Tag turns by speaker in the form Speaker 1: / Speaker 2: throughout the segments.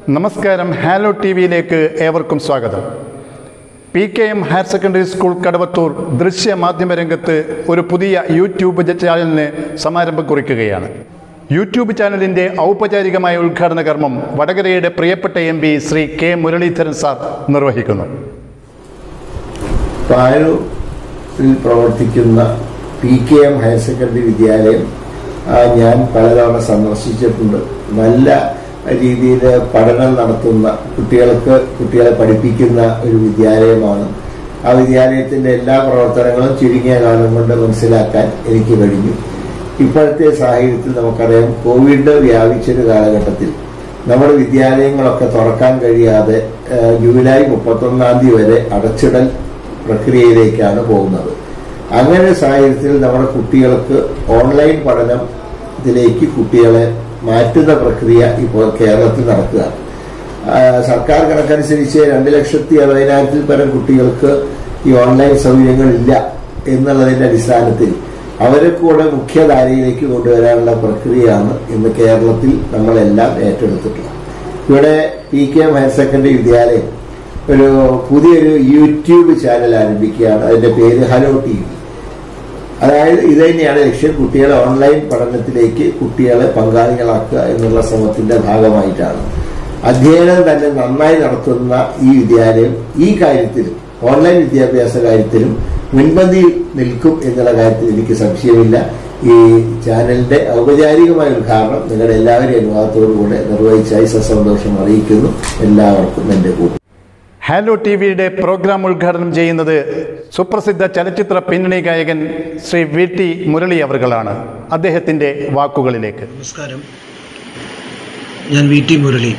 Speaker 1: നമസ്കാരം hello T വിയിലേക്ക് ഏവർക്കും സ്വാഗതം P K M higher secondary school Kadavathur ദൃശ്യ മാധ്യമ രംഗത്ത് ഒരു പുതിയ യൂട്യൂബ് ചാനലിന് സമാരംഭം കുറിക്കുകയാണ് യൂട്യൂബ് ചാനലിൻ്റെ ഔപചാരികമായ ഉദ്ഘാടന കർമ്മം വടകരയുടെ പ്രിയപ്പെട്ട M P Shri K Muraleedharan sir നിർവഹിക്കുന്നു
Speaker 2: പായൂരിൽ പ്രവർത്തിക്കുന്ന P K M higher secondary വിദ്യാലയം ആ, ഞാൻ പലതവണ സന്ദർശിച്ചിട്ടുണ്ട് നല്ല രീതിയിൽ പഠനം നടത്തുന്ന കുട്ടികൾക്ക് കുട്ടികളെ പഠിപ്പിക്കുന്ന ഒരു വിദ്യാലയമാണ് ആ വിദ്യാലയത്തിന്റെ എല്ലാ പ്രവർത്തനങ്ങളും ചുരുങ്ങിയ കാലം കൊണ്ട് മനസ്സിലാക്കാൻ എനിക്ക് കഴിഞ്ഞു ഇപ്പോഴത്തെ സാഹചര്യത്തിൽ നമുക്കറിയാം കോവിഡ് വ്യാപിച്ചൊരു കാലഘട്ടത്തിൽ നമ്മുടെ വിദ്യാലയങ്ങളൊക്കെ തുറക്കാൻ കഴിയാതെ ആ, ജൂലൈ മുപ്പത്തൊന്നാം തീയതി വരെ അടച്ചിടൽ പ്രക്രിയയിലേക്കാണ് പോകുന്നത് അങ്ങനെ ഒരു സാഹചര്യത്തിൽ നമ്മുടെ കുട്ടികൾക്ക് ഓൺലൈൻ പഠനത്തിലേക്ക് കുട്ടികളെ മാറ്റുന്ന പ്രക്രിയ ഇപ്പോൾ കേരളത്തിൽ നടക്കുക ആ, സർക്കാർ കണക്കനുസരിച്ച് രണ്ട് ലക്ഷത്തി അറുപതിനായിരത്തിൽ പരം കുട്ടികൾക്ക് ഈ ഓൺലൈൻ സൗകര്യങ്ങളില്ല എന്നുള്ളതിന്റെ അടിസ്ഥാനത്തിൽ അവരെ കൂടെ മുഖ്യധാരയിലേക്ക് കൊണ്ടുവരാനുള്ള പ്രക്രിയയാണ് ഇന്ന് കേരളത്തിൽ നമ്മളെല്ലാം ഏറ്റെടുത്തിട്ടുള്ളത് ഇവിടെ P K M higher secondary വിദ്യാലയം ഒരു പുതിയൊരു യൂട്യൂബ് ചാനൽ ആരംഭിക്കുകയാണ് അതിന്റെ പേര് ഹലോ ടി വി അതായത് ഇത് തന്നെയാണ് ലക്ഷ്യം കുട്ടികളെ ഓൺലൈൻ പഠനത്തിലേക്ക് കുട്ടികളെ പങ്കാളികളാക്കുക എന്നുള്ള ശ്രമത്തിന്റെ ഭാഗമായിട്ടാണ് അധ്യയനം തന്നെ നന്നായി നടത്തുന്ന ഈ വിദ്യാലയം ഈ കാര്യത്തിലും ഓൺലൈൻ വിദ്യാഭ്യാസ കാര്യത്തിലും മുൻപന്തിയിൽ നിൽക്കും എന്നുള്ള കാര്യത്തിൽ എനിക്ക് സംശയമില്ല ഈ ചാനലിന്റെ ഔപചാരികമായ ഉദ്ഘാടനം നിങ്ങളുടെ എല്ലാവരെയും അനുവാദത്തോടുകൂടെ നിർവഹിച്ചായി സസന്തോഷം അറിയിക്കുന്നു എല്ലാവർക്കും എന്റെ കൂട്ടം
Speaker 1: ഹാലോ ടി വിയുടെ പ്രോഗ്രാം ഉദ്ഘാടനം ചെയ്യുന്നത് സുപ്രസിദ്ധ ചലച്ചിത്ര പിന്നണി ഗായകൻ ശ്രീ വി ടി മുരളി അവർകളാണ് അദ്ദേഹത്തിൻ്റെ വാക്കുകളിലേക്ക്
Speaker 3: നമസ്കാരം ഞാൻ വി ടി മുരളി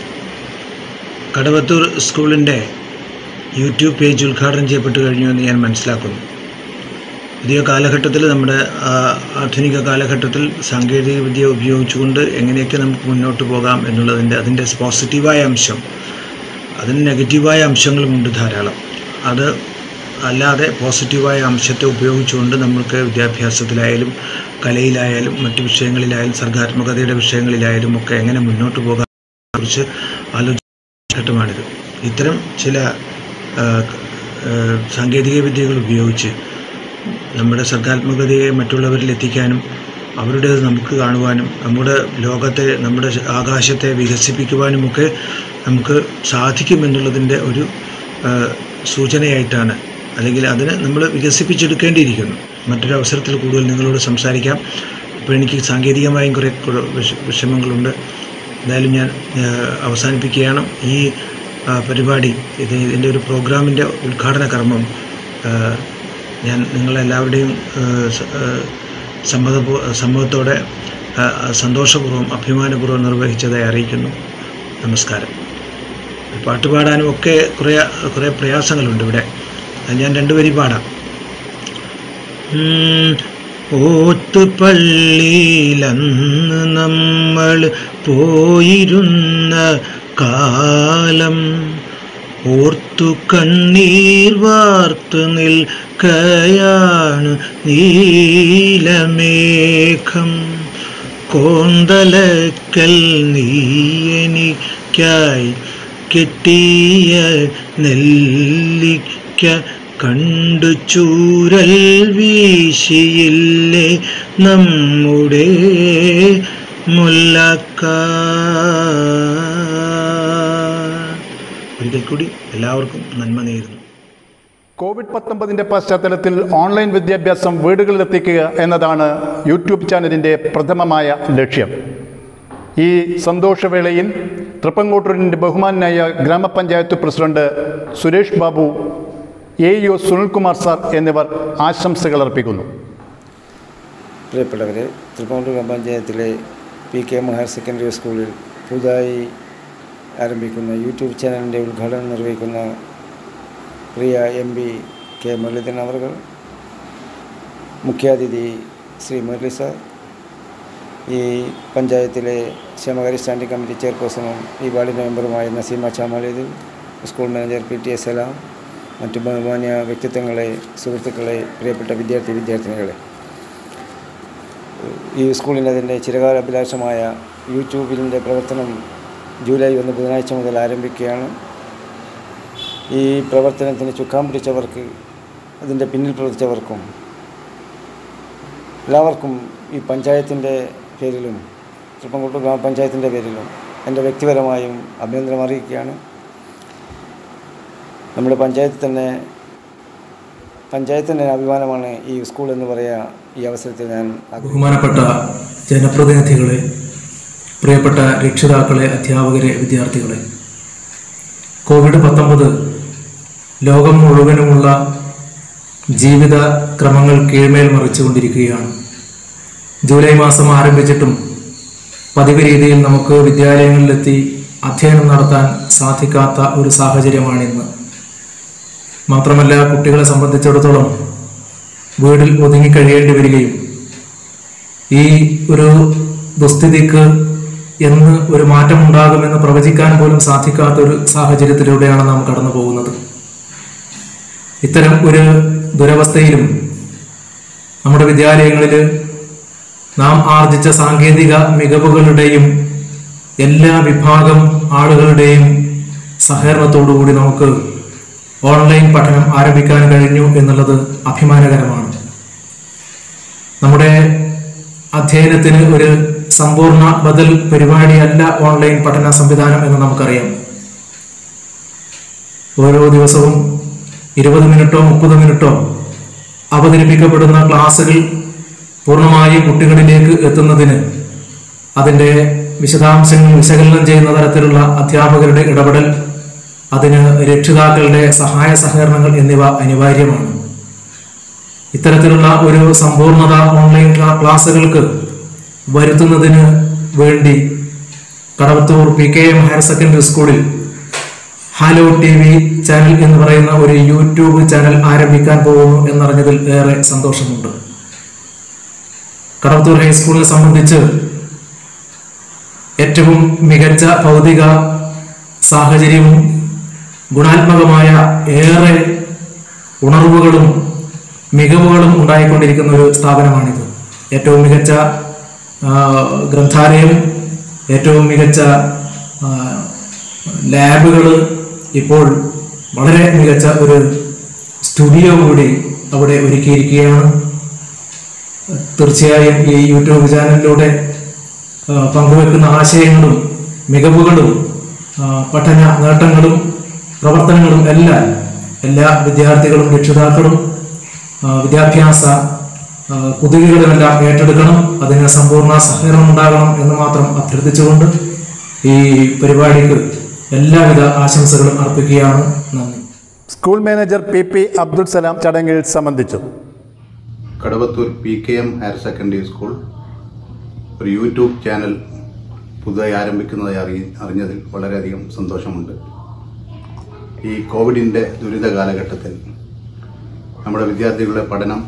Speaker 3: കടവത്തൂർ സ്കൂളിൻ്റെ യൂട്യൂബ് പേജ് ഉദ്ഘാടനം ചെയ്യപ്പെട്ട് കഴിഞ്ഞു എന്ന് ഞാൻ മനസ്സിലാക്കുന്നു പുതിയ കാലഘട്ടത്തിൽ നമ്മുടെ ആ, ആധുനിക കാലഘട്ടത്തിൽ സാങ്കേതിക വിദ്യ ഉപയോഗിച്ചുകൊണ്ട് എങ്ങനെയൊക്കെ നമുക്ക് മുന്നോട്ട് പോകാം എന്നുള്ളതിൻ്റെ അതിൻ്റെ പോസിറ്റീവായ അംശം അതിന് നെഗറ്റീവായ അംശങ്ങളുമുണ്ട് ധാരാളം അത് അല്ലാതെ പോസിറ്റീവായ അംശത്തെ ഉപയോഗിച്ചുകൊണ്ട് നമ്മൾക്ക് വിദ്യാഭ്യാസത്തിലായാലും കലയിലായാലും മറ്റു വിഷയങ്ങളിലായാലും സർഗാത്മകതയുടെ വിഷയങ്ങളിലായാലും ഒക്കെ എങ്ങനെ മുന്നോട്ട് പോകാം കുറിച്ച് ആലോചിച്ച ഘട്ടമാണിത് ഇത്തരം ചില ആ, ആ, സാങ്കേതിക വിദ്യകൾ ഉപയോഗിച്ച് നമ്മുടെ സർഗാത്മകതയെ മറ്റുള്ളവരിൽ എത്തിക്കാനും അവരുടേത് നമുക്ക് കാണുവാനും നമ്മുടെ ലോകത്തെ നമ്മുടെ ആകാശത്തെ വികസിപ്പിക്കുവാനുമൊക്കെ നമുക്ക് സാധിക്കുമെന്നുള്ളതിൻ്റെ ഒരു ആ, സൂചനയായിട്ടാണ് അല്ലെങ്കിൽ അതിന് നമ്മൾ വികസിപ്പിച്ചെടുക്കേണ്ടിയിരിക്കുന്നു മറ്റൊരു അവസരത്തിൽ കൂടുതൽ നിങ്ങളോട് സംസാരിക്കാം ഇപ്പോൾ എനിക്ക് സാങ്കേതികമായും കുറേ കുറേ വിഷ- വിഷമങ്ങളുണ്ട് എന്തായാലും ഞാൻ ആ, അവസാനിപ്പിക്കുകയാണ് ഈ ആ, പരിപാടി ഇത് ഇതിൻ്റെ ഒരു പ്രോഗ്രാമിൻ്റെ ഉദ്ഘാടന കർമ്മം ആ, ഞാൻ നിങ്ങളെല്ലാവരുടെയും ആ, സ- ആ, സമ്മത സമ്മതത്തോടെ ആ, സന്തോഷപൂർവ്വം അഭിമാനപൂർവ്വം നിർവഹിച്ചതായി അറിയിക്കുന്നു നമസ്കാരം പാട്ട് പാടാനും ഒക്കെ കുറേ കുറേ പ്രയാസങ്ങളുണ്ട് ഇവിടെ അത് ഞാൻ രണ്ടുപേരും പാടാം ഉം, ഓത്തുപള്ളിയിലന്ന് നമ്മൾ പോയിരുന്ന കാലം ഓർത്തു കണ്ണീർ വാർത്തു നിൽക്കയാണ് നീലമേഘം കോന്തലക്കൽ നീ എനിക്കായി കെട്ടിയ നെല്ലിക്ക കണ്ടു ചൂരൽ വീശിയില്ലേ നമ്മുടെ മുല്ലക്ക ഒരിക്കൽ കൂടി എല്ലാവർക്കും നന്മ നേരുന്നു
Speaker 1: കോവിഡ് പത്തൊമ്പതിൻ്റെ പശ്ചാത്തലത്തിൽ ഓൺലൈൻ വിദ്യാഭ്യാസം വീടുകളിലെത്തിക്കുക എന്നതാണ് യൂട്യൂബ് ചാനലിൻ്റെ പ്രഥമമായ ലക്ഷ്യം ഈ സന്തോഷവേളയിൽ തൃപ്പങ്കോട്ടൂരിൻ്റെ ബഹുമാനായ ഗ്രാമപഞ്ചായത്ത് president Suresh Babu A U Sunilkumar sir എന്നിവർ ആശംസകൾ അർപ്പിക്കുന്നു
Speaker 4: പ്രിയപ്പെട്ടവരെ തൃപ്പൂണിത്തുറ ഗ്രാമപഞ്ചായത്തിലെ P K M higher secondary സ്കൂളിൽ പുതുതായി ആരംഭിക്കുന്ന യൂട്യൂബ് ചാനലിൻ്റെ ഉദ്ഘാടനം നിർവഹിക്കുന്ന പ്രിയ എം പി കെ മുരളീധരൻ അവർ മുഖ്യാതിഥി ശ്രീ മുരളി സാർ ഈ പഞ്ചായത്തിലെ ക്ഷേമകാര്യ സ്റ്റാൻഡിംഗ് കമ്മിറ്റി ചെയർപേഴ്സണും ഈ വാർഡിൻ്റെ മെമ്പറുമായ Naseema Chamaleth school manager P T S എലാം മറ്റു ബഹുമാന്യ വ്യക്തിത്വങ്ങളെ സുഹൃത്തുക്കളെ പ്രിയപ്പെട്ട വിദ്യാർത്ഥി വിദ്യാർത്ഥിനികളെ ഈ സ്കൂളിന് അതിൻ്റെ ചിരകാല അഭിലാഷമായ യൂട്യൂബിൻ്റെ പ്രവർത്തനം ജൂലൈ ഒന്ന് ബുധനാഴ്ച മുതൽ ആരംഭിക്കുകയാണ് ഈ പ്രവർത്തനത്തിന് ചുക്കാൻ പിടിച്ചവർക്ക് അതിൻ്റെ പിന്നിൽ പ്രവർത്തിച്ചവർക്കും എല്ലാവർക്കും ഈ പഞ്ചായത്തിൻ്റെ പേരിലും തൃപ്പംകുട്ടൂർ ഗ്രാമപഞ്ചായത്തിൻ്റെ പേരിലും എൻ്റെ വ്യക്തിപരമായും അഭിനന്ദനം അറിയിക്കുകയാണ് നമ്മുടെ പഞ്ചായത്ത് തന്നെ പഞ്ചായത്തിൻ്റെ അഭിമാനമാണ് ഈ സ്കൂൾ എന്ന് പറയുക ഈ അവസരത്തിൽ ഞാൻ ആഗ്രഹിക്കുന്നു.
Speaker 5: ബഹുമാനപ്പെട്ട ജനപ്രതിനിധികളെ പ്രിയപ്പെട്ട രക്ഷിതാക്കളെ അധ്യാപകരെ വിദ്യാർത്ഥികളെ കോവിഡ് പത്തൊമ്പത് ലോകം മുഴുവനുമുള്ള ജീവിത ക്രമങ്ങൾ കീഴ്മേൽ മറിച്ചുകൊണ്ടിരിക്കുകയാണ് ജൂലൈ മാസം ആരംഭിച്ചിട്ടും പതിവ് രീതിയിൽ നമുക്ക് വിദ്യാലയങ്ങളിലെത്തി അധ്യയനം നടത്താൻ സാധിക്കാത്ത ഒരു സാഹചര്യമാണിന്ന് മാത്രമല്ല കുട്ടികളെ സംബന്ധിച്ചിടത്തോളം വീടിൽ ഒതുങ്ങിക്കഴിയേണ്ടി വരികയും ഈ ഒരു ദുസ്ഥിതിക്ക് എന്ന് ഒരു മാറ്റമുണ്ടാകുമെന്ന് പ്രവചിക്കാൻ പോലും സാധിക്കാത്ത ഒരു സാഹചര്യത്തിലൂടെയാണ് നാം കടന്നു പോകുന്നത് ഇത്തരം ഒരു ദുരവസ്ഥയിലും നമ്മുടെ വിദ്യാലയങ്ങളിൽ നാം ആർജിച്ച സാങ്കേതിക മികവുകളുടെയും എല്ലാ വിഭാഗം ആളുകളുടെയും സഹകരണത്തോടുകൂടി നമുക്ക് ഓൺലൈൻ പഠനം ആരംഭിക്കാൻ കഴിഞ്ഞു എന്നുള്ളത് അഭിമാനകരമാണ് നമ്മുടെ അധ്യയനത്തിന് ഒരു സമ്പൂർണ്ണ ബദൽ പരിപാടിയല്ല ഓൺലൈൻ പഠന സംവിധാനം എന്ന് നമുക്കറിയാം ഓരോ ദിവസവും ഇരുപത് മിനിറ്റോ മുപ്പത് മിനിറ്റോ അവതരിപ്പിക്കപ്പെടുന്ന ക്ലാസ്സുകൾ പൂർണ്ണമായും കുട്ടികളിലേക്ക് എത്തുന്നതിന് അതിൻ്റെ വിശദാംശങ്ങൾ വിശകലനം ചെയ്യുന്ന തരത്തിലുള്ള അധ്യാപകരുടെ ഇടപെടൽ അതിന് രക്ഷിതാക്കളുടെ സഹായ സഹകരണങ്ങൾ എന്നിവ അനിവാര്യമാണ് ഇത്തരത്തിലുള്ള ഒരു സമ്പൂർണത ഓൺലൈൻ ക്ലാ- ക്ലാസ്സുകൾക്ക് വരുത്തുന്നതിന് വേണ്ടി Kadavathur P K M higher secondary സ്കൂളിൽ ഹലോ ടി വി ചാനൽ എന്ന് പറയുന്ന ഒരു യൂട്യൂബ് ചാനൽ ആരംഭിക്കാൻ പോകുന്നു എന്നറിഞ്ഞതിൽ ഏറെ സന്തോഷമുണ്ട് കടവത്തൂർ ഹൈസ്കൂളിനെ സംബന്ധിച്ച് ഏറ്റവും മികച്ച ഭൗതിക സാഹചര്യവും ഗുണാത്മകമായ ഏറെ ഉണർവുകളും മികവുകളും ഉണ്ടായിക്കൊണ്ടിരിക്കുന്ന ഒരു സ്ഥാപനമാണിത് ഏറ്റവും മികച്ച ആ, ഗ്രന്ഥാലയം ഏറ്റവും മികച്ച ലാബുകൾ ഇപ്പോൾ വളരെ മികച്ച ഒരു സ്റ്റുഡിയോ കൂടി അവിടെ ഒരുക്കിയിരിക്കുകയാണ് തീർച്ചയായും ഈ യൂട്യൂബ് ചാനലിലൂടെ ആ, പങ്കുവെക്കുന്ന ആശയങ്ങളും മികവുകളും ആ, പഠന നേട്ടങ്ങളും പ്രവർത്തനങ്ങളും എല്ലാം എല്ലാ വിദ്യാർത്ഥികളും രക്ഷിതാക്കളും ആ, വിദ്യാഭ്യാസ ആ, കുതിരുകളുമെല്ലാം ഏറ്റെടുക്കണം അതിന് സമ്പൂർണ്ണ സഹകരണം ഉണ്ടാകണം എന്ന് മാത്രം അഭ്യർത്ഥിച്ചുകൊണ്ട് ഈ പരിപാടിക്ക് എല്ലാവിധ ആശംസകളും അർപ്പിക്കുകയാണ് നന്ദി
Speaker 1: school manager P P Abdul Salam ചടങ്ങിൽ സംബന്ധിച്ചു
Speaker 6: Kadavathur P K M higher secondary school ഒരു യൂട്യൂബ് ചാനൽ പുതുതായി ആരംഭിക്കുന്നതായി അറി അറിഞ്ഞതിൽ വളരെയധികം സന്തോഷമുണ്ട് ഈ കോവിഡിൻ്റെ ദുരിത കാലഘട്ടത്തിൽ നമ്മുടെ വിദ്യാർത്ഥികളുടെ പഠനം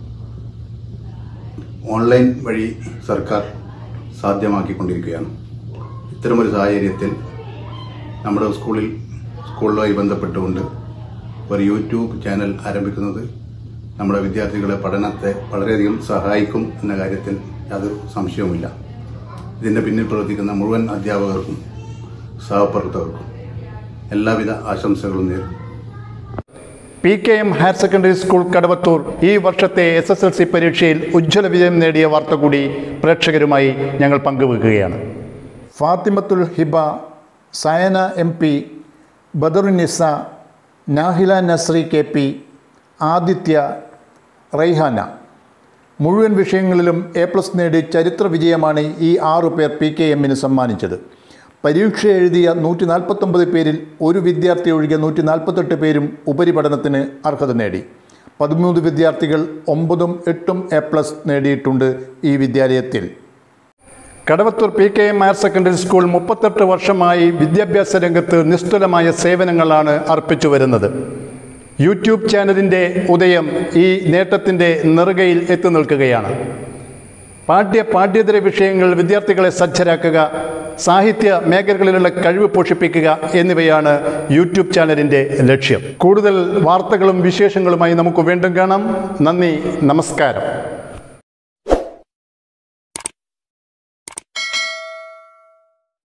Speaker 6: ഓൺലൈൻ വഴി സർക്കാർ സാധ്യമാക്കിക്കൊണ്ടിരിക്കുകയാണ് ഇത്തരമൊരു സാഹചര്യത്തിൽ നമ്മുടെ സ്കൂളിൽ സ്കൂളുമായി ബന്ധപ്പെട്ടുകൊണ്ട് ഒരു യൂട്യൂബ് ചാനൽ ആരംഭിക്കുന്നത് നമ്മുടെ വിദ്യാർത്ഥികളെ പഠനത്തെ വളരെയധികം സഹായിക്കും എന്ന കാര്യത്തിൽ യാതൊരു സംശയവുമില്ല ഇതിൻ്റെ പിന്നിൽ പ്രവർത്തിക്കുന്ന മുഴുവൻ അധ്യാപകർക്കും സഹപ്രവർത്തകർക്കും എല്ലാവിധ ആശംസകളും നേരുന്നു
Speaker 1: P K M higher secondary school Kadavathur ഈ വർഷത്തെ എസ് എസ് എൽ സി പരീക്ഷയിൽ ഉജ്ജ്വല വിജയം നേടിയ വാർത്ത കൂടി പ്രേക്ഷകരുമായി ഞങ്ങൾ പങ്കുവെക്കുകയാണ് Fathimathul Hiba Sayana M P Badarunisa Nahila Nasri K P Adithya Raihana മുഴുവൻ വിഷയങ്ങളിലും എ പ്ലസ് നേടി ചരിത്ര വിജയമാണ് ഈ ആറു പേർ പി കെ എമ്മിന് സമ്മാനിച്ചത് പരീക്ഷ എഴുതിയ നൂറ്റി നാൽപ്പത്തൊമ്പത് പേരിൽ ഒരു വിദ്യാർത്ഥി ഒഴികെ നൂറ്റി നാൽപ്പത്തെട്ട് പേരും ഉപരിപഠനത്തിന് അർഹത നേടി പതിമൂന്ന് വിദ്യാർത്ഥികൾ ഒമ്പതും എട്ടും എ പ്ലസ് നേടിയിട്ടുണ്ട് ഈ വിദ്യാലയത്തിൽ Kadavathur P K M higher secondary school മുപ്പത്തെട്ട് വർഷമായി വിദ്യാഭ്യാസ രംഗത്ത് നിസ്തുലമായ സേവനങ്ങളാണ് അർപ്പിച്ചു വരുന്നത് യൂട്യൂബ് ചാനലിൻ്റെ ഉദയം ഈ നേട്ടത്തിൻ്റെ നെറുകയിൽ എത്തി നിൽക്കുകയാണ് പാഠ്യ പാഠ്യേതര വിഷയങ്ങൾ വിദ്യാർത്ഥികളെ സജ്ജരാക്കുക സാഹിത്യ മേഖലകളിലുള്ള കഴിവ് പോഷിപ്പിക്കുക എന്നിവയാണ് യൂട്യൂബ് ചാനലിൻ്റെ ലക്ഷ്യം കൂടുതൽ വാർത്തകളും വിശേഷങ്ങളുമായി നമുക്ക് വീണ്ടും കാണാം നന്ദി നമസ്കാരം